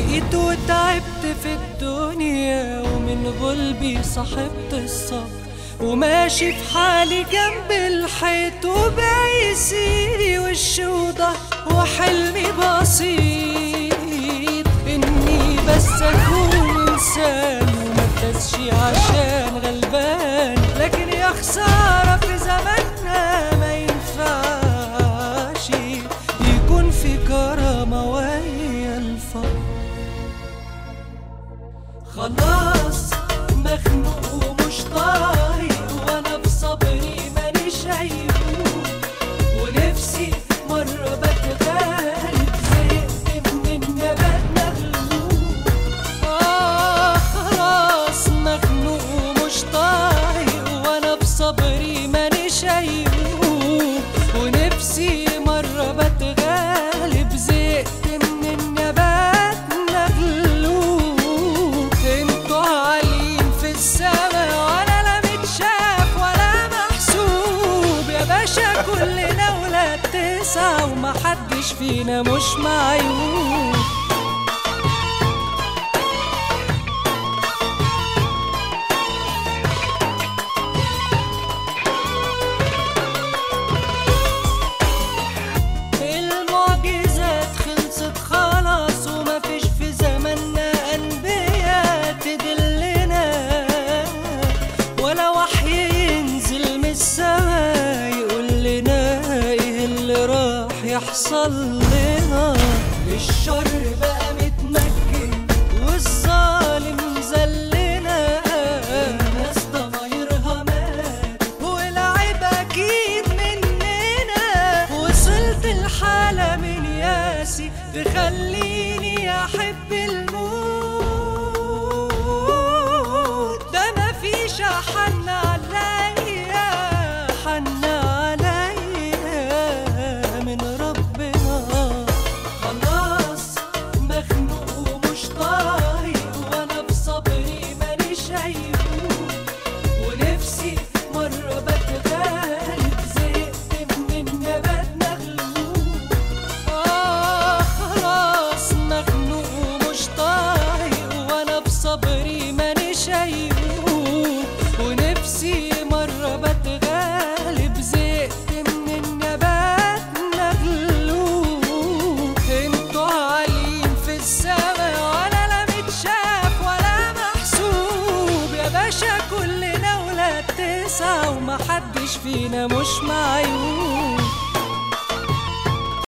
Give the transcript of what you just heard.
جيت وتعبت في الدنيا ومن غلبي صاحبت الصبر وماشي في حالي جنب الحيط وبيسيري وش وضهر وحلمي بسيط اني بس اكون انسان وما اتدسش عشان غلبان لكن يا خسارة في زماننا ما ينفعش يكون في كرامة ويا الفقر خلاص مخنوق ومش طايق وانا بصبري ماني شايفه ونفسي مرة بتغالب زهقت من النبات مغلوب آه خلاص مخنوق ومش طايق وانا بصبري ماني شايفه ونفسي مرة بتغالب زهقت من النبات مغلوب انتوا عاليين في السما وانا لا متشاف ولا محسوب يا باشا كلنا ولاد تسعة ومحدش فينا مش معيوب المعجزات خلصت خلاص ومفيش في زماننا أنبياء تدلنا ولا وحي ينزل من السما يقول لنا ايه اللي راح يحصل لنا الشر بقى متمكن والظالم زلنا الناس ضمايرها مات والعيب اكيد مننا وصلت الحالة من ياسي تخليني احب الموت ده مفيش حن عليا حن عليا من ربنا خلاص مخنوق ومش طايق وانا بصبري ماني شايفه ونفسي مرة بتغالب زهقت من النبات مغلوب آه خلاص مخنوق ومش طايق وانا بصبري ماني شايفه ونفسي مرة بتغالب زهقت من النبات مغلوب انتوا عاليين في السما وانا لا متشاف ولا محسوب يا باشا كلنا ولاد تسعة ومحدش فينا مش معيوب